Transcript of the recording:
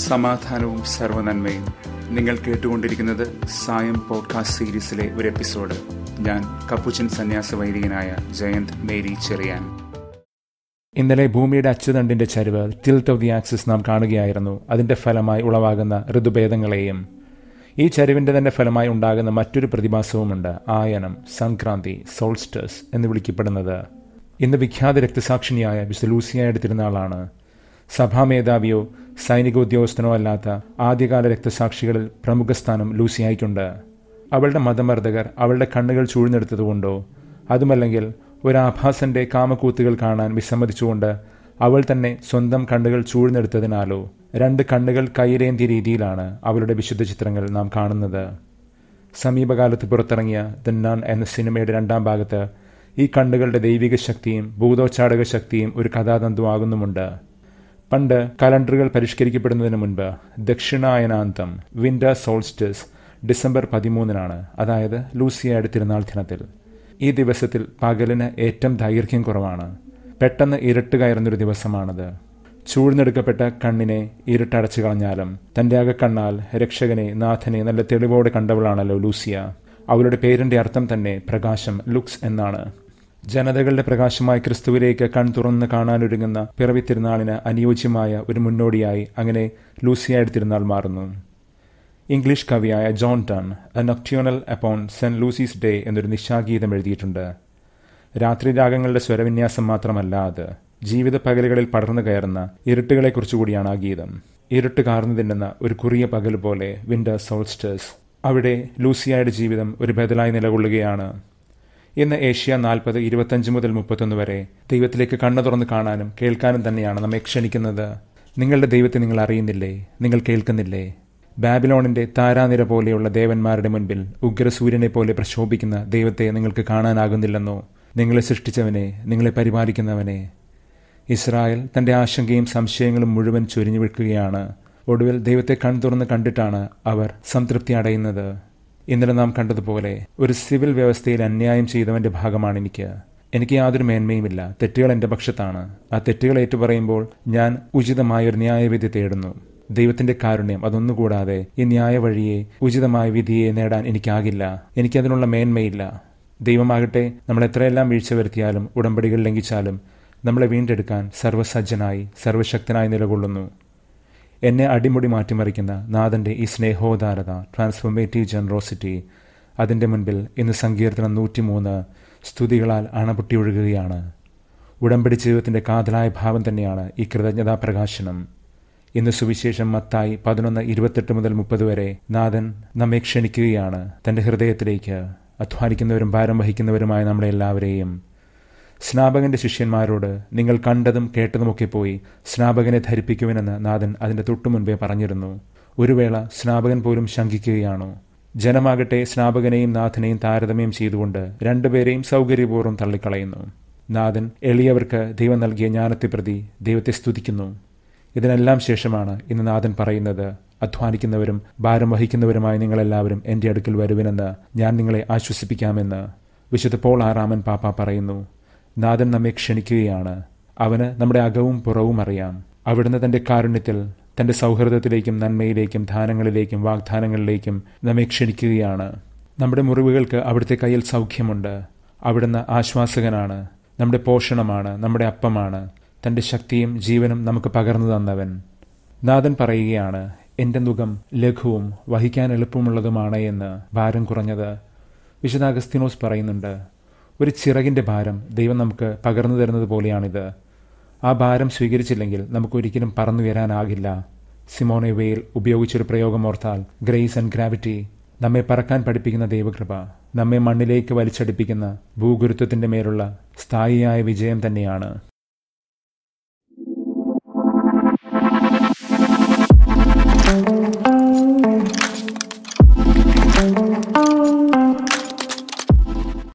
സമാധാനവും സർവനന്മയും നിങ്ങൾ കേട്ടുകൊണ്ടിരിക്കുന്നത് സായം പോഡ്കാസ്റ്റ് സീരീസിലെ ഒരു എപ്പിസോഡ് ഞാൻ കപ്പുച്ചൻ സന്യാസ വൈദികനായ ജയന്ത് മേരി ചെറിയാൻ ഇന്നലെ ഭൂമിയുടെ അച്ചുതണ്ടിന്റെ ചരിവ് ടിൽറ്റ് ഓഫ് ദി ആക്സിസ് നാം കാണുകയായിരുന്നു അതിന്റെ ഫലമായി ഉളവാകുന്ന ഋതുഭേദങ്ങളെയും ഈ ചരിവിന്റെ തന്നെ ഫലമായി ഉണ്ടാകുന്ന മറ്റൊരു പ്രതിഭാസവുമുണ്ട് ആയനം സംക്രാന്തി സോൾസ്റ്റേഴ്സ് എന്ന് വിളിക്കപ്പെടുന്നത് ഇന്ന് വിഖ്യാത രക്തസാക്ഷിണിയായ വിശുദ്ധ ലൂസിയായുടെ തിരുനാളാണ് സഭാമേധാവിയോ സൈനിക ഉദ്യോഗസ്ഥനോ അല്ലാത്ത ആദ്യകാല രക്തസാക്ഷികളിൽ പ്രമുഖ സ്ഥാനം ലൂസിയായിക്കുണ്ട് അവളുടെ മതമർദ്ദകർ അവളുടെ കണ്ണുകൾ ചൂഴ്ന്നെടുത്തതുകൊണ്ടോ അതുമല്ലെങ്കിൽ ഒരു ആഭാസന്റെ കാമക്കൂത്തുകൾ കാണാൻ വിസമ്മതിച്ചുകൊണ്ട് അവൾ തന്നെ സ്വന്തം കണ്ണുകൾ ചൂഴ്ന്നെടുത്തതിനാലോ രണ്ട് കണ്ണുകൾ കൈയിലേന്തിയ രീതിയിലാണ് അവളുടെ വിശുദ്ധ ചിത്രങ്ങൾ നാം കാണുന്നത് സമീപകാലത്ത് പുറത്തിറങ്ങിയ ദ നൺ എന്ന സിനിമയുടെ രണ്ടാം ഭാഗത്ത് ഈ കണ്ണുകളുടെ ദൈവിക ശക്തിയും ഭൂതോച്ചാടക ശക്തിയും ഒരു കഥാതന്തുവാകുന്നുമുണ്ട് പണ്ട് കലണ്ടറുകൾ പരിഷ്കരിക്കപ്പെടുന്നതിന് മുൻപ് ദക്ഷിണായനാന്തം വിന്റർ സോൾസ്റ്റസ് ഡിസംബർ പതിമൂന്നിനാണ് അതായത് ലൂസിയയുടെ തിരുനാൾ ദിനത്തിൽ ഈ ദിവസത്തിൽ പകലിന് ഏറ്റവും ദൈർഘ്യം കുറവാണ് പെട്ടെന്ന് ഇരുട്ട് കയറുന്നൊരു ദിവസമാണത് ചൂഴ്ന്നെടുക്കപ്പെട്ട കണ്ണിനെ ഇരുട്ടടച്ചു കളഞ്ഞാലും തന്റെ അകക്കണ്ണാൽ രക്ഷകനെ നാഥനെ നല്ല തെളിവോടെ കണ്ടവളാണല്ലോ ലൂസിയ അവളുടെ പേരിന്റെ അർത്ഥം തന്നെ പ്രകാശം ലുക്സ് എന്നാണ് ജനതകളുടെ പ്രകാശമായ ക്രിസ്തുവിലേക്ക് കൺ തുറന്ന് കാണാനൊരുങ്ങുന്ന പിറവി തിരുനാളിന് അനുയോജ്യമായ ഒരു മുന്നോടിയായി അങ്ങനെ ലൂസിയയുടെ തിരുനാൾ മാറുന്നു ഇംഗ്ലീഷ് കവിയായ John Donne a nocturnal upon saint Lucy's day എന്നൊരു നിശാഗീതം എഴുതിയിട്ടുണ്ട് രാത്രി രാഗങ്ങളുടെ സ്വരവിന്യാസം മാത്രമല്ല അത് ജീവിത പകലുകളിൽ പടർന്നു കയറുന്ന ഇരുട്ടുകളെക്കുറിച്ചുകൂടിയാണ് ആ ഗീതം ഇരുട്ട് കാർന്നു തിന്നുന്ന ഒരു കുറിയ പകൽ പോലെ വിന്റർ സോൾസ്റ്റേഴ്സ് അവിടെ ലൂസിയയുടെ ജീവിതം ഒരു ബദലായി നിലകൊള്ളുകയാണ് ഇന്ന് ഏഷ്യ നാൽപ്പത് ഇരുപത്തഞ്ച് മുതൽ മുപ്പത്തൊന്ന് വരെ ദൈവത്തിലേക്ക് കണ്ണു തുറന്ന് കാണാനും കേൾക്കാനും തന്നെയാണ് നമ്മെ ക്ഷണിക്കുന്നത് നിങ്ങളുടെ ദൈവത്തെ നിങ്ങൾ അറിയുന്നില്ലേ നിങ്ങൾ കേൾക്കുന്നില്ലേ ബാബിലോണിന്റെ താരാനിര പോലെയുള്ള ദേവന്മാരുടെ മുൻപിൽ ഉഗ്രസൂര്യനെ പോലെ പ്രശോഭിക്കുന്ന ദൈവത്തെ നിങ്ങൾക്ക് കാണാനാകുന്നില്ലെന്നോ നിങ്ങളെ സൃഷ്ടിച്ചവനെ നിങ്ങളെ പരിപാലിക്കുന്നവനെ ഇസ്രായേൽ തന്റെ ആശങ്കയും സംശയങ്ങളും മുഴുവൻ ചൊരിഞ്ഞു വിൽക്കുകയാണ് ഒടുവിൽ ദൈവത്തെ കൺതുറന്ന് കണ്ടിട്ടാണ് അവർ സംതൃപ്തി അടയുന്നത് ഇന്നലെ നാം കണ്ടതുപോലെ ഒരു സിവിൽ വ്യവസ്ഥയിൽ അന്യായം ചെയ്തവന്റെ ഭാഗമാണ് എനിക്ക് എനിക്ക് യാതൊരു മേന്മയുമില്ല തെറ്റുകൾ എന്റെ പക്ഷത്താണ് ആ തെറ്റുകൾ ഏറ്റുപറയുമ്പോൾ ഞാൻ ഉചിതമായ ഒരു ന്യായവിധി തേടുന്നു ദൈവത്തിന്റെ കാരുണ്യം അതൊന്നുകൂടാതെ ഈ ന്യായ വഴിയെ ഉചിതമായ വിധിയെ നേടാൻ എനിക്കാകില്ല എനിക്കതിനുള്ള മേന്മയില്ല ദൈവമാകട്ടെ നമ്മൾ എത്രയെല്ലാം വീഴ്ച വരുത്തിയാലും ഉടമ്പടികൾ ലംഘിച്ചാലും നമ്മളെ വീണ്ടെടുക്കാൻ സർവ്വസജ്ജനായി സർവശക്തനായി നിലകൊള്ളുന്നു എന്നെ അടിമുടി മാറ്റിമറിക്കുന്ന നാഥന്റെ ഈ സ്നേഹോദാരത ട്രാൻസ്ഫോർമേറ്റീവ് ജനറോസിറ്റി അതിന്റെ മുൻപിൽ ഇന്ന് സങ്കീർത്തനം നൂറ്റിമൂന്ന് സ്തുതികളാൽ അണപൊട്ടി ഒഴുകുകയാണ് ഉടമ്പടി ജീവിതത്തിന്റെ കാതലായ ഭാവം തന്നെയാണ് ഈ കൃതജ്ഞതാ പ്രകാശനം ഇന്ന് സുവിശേഷം മത്തായി പതിനൊന്ന് ഇരുപത്തെട്ട് മുതൽ മുപ്പത് വരെ നാഥൻ നമ്മെ ക്ഷണിക്കുകയാണ് തന്റെ ഹൃദയത്തിലേക്ക് അധ്വാനിക്കുന്നവരും ഭാരം വഹിക്കുന്നവരുമായ നമ്മളെ എല്ലാവരെയും സ്നാപകന്റെ ശിഷ്യന്മാരോട് നിങ്ങൾ കണ്ടതും കേട്ടതുമൊക്കെ പോയി സ്നാപകനെ ധരിപ്പിക്കുവനെന്ന് നാഥൻ അതിന്റെ തൊട്ടു മുൻപേ പറഞ്ഞിരുന്നു ഒരു വേള സ്നാപകൻ പോലും ശങ്കിക്കുകയാണോ ജനമാകട്ടെ സ്നാപകനെയും നാഥനെയും താരതമ്യം ചെയ്തുകൊണ്ട് രണ്ടുപേരെയും സൗകര്യപൂർവ്വം തള്ളിക്കളയുന്നു നാഥൻ എളിയവർക്ക് ദൈവം നൽകിയ ജ്ഞാനത്തെ പ്രതി ദൈവത്തെ സ്തുതിക്കുന്നു ഇതിനെല്ലാം ശേഷമാണ് ഇന്ന് നാഥൻ പറയുന്നത് അധ്വാനിക്കുന്നവരും ഭാരം വഹിക്കുന്നവരുമായ നിങ്ങളെല്ലാവരും എൻ്റെ അടുക്കൽ വരുവിനെന്ന് ഞാൻ നിങ്ങളെ ആശ്വസിപ്പിക്കാമെന്ന് വിശുദ്ധ പോൾ ആറാമൻ പാപ്പ പറയുന്നു നാഥൻ നമ്മെ ക്ഷണിക്കുകയാണ് അവന് നമ്മുടെ അകവും പുറവും അറിയാം അവിടുന്ന് തന്റെ കാരുണ്യത്തിൽ തന്റെ സൗഹൃദത്തിലേക്കും നന്മയിലേക്കും ദാനങ്ങളിലേക്കും വാഗ്ദാനങ്ങളിലേക്കും നമ്മെ ക്ഷണിക്കുകയാണ് നമ്മുടെ മുറിവുകൾക്ക് അവിടുത്തെ കയ്യിൽ സൗഖ്യമുണ്ട് അവിടുന്ന് ആശ്വാസകനാണ് നമ്മുടെ പോഷണമാണ് നമ്മുടെ അപ്പമാണ് തന്റെ ശക്തിയും ജീവനും നമുക്ക് പകർന്നു തന്നവൻ നാഥൻ പറയുകയാണ് എന്റെ മുഖം ലഘുവും വഹിക്കാൻ എളുപ്പമുള്ളതുമാണ് എന്ന് ഭാരം കുറഞ്ഞത് വിശുദ്ധ അഗസ്തിനോസ് പറയുന്നുണ്ട് ഒരു ചിറകിന്റെ ഭാരം ദൈവം നമുക്ക് പകർന്നു തരുന്നത് പോലെയാണിത് ആ ഭാരം സ്വീകരിച്ചില്ലെങ്കിൽ നമുക്കൊരിക്കലും പറന്നുയരാനാകില്ല സിമോനെ വെയിൽ ഉപയോഗിച്ചൊരു പ്രയോഗം ഓർത്താൽ ഗ്രേസ് ആൻഡ് ഗ്രാവിറ്റി നമ്മെ പറക്കാൻ പഠിപ്പിക്കുന്ന ദൈവകൃപ നമ്മെ മണ്ണിലേക്ക് വലിച്ചടിപ്പിക്കുന്ന ഭൂഗുരുത്വത്തിന്റെ മേലുള്ള സ്ഥായിയായ വിജയം തന്നെയാണ് thank you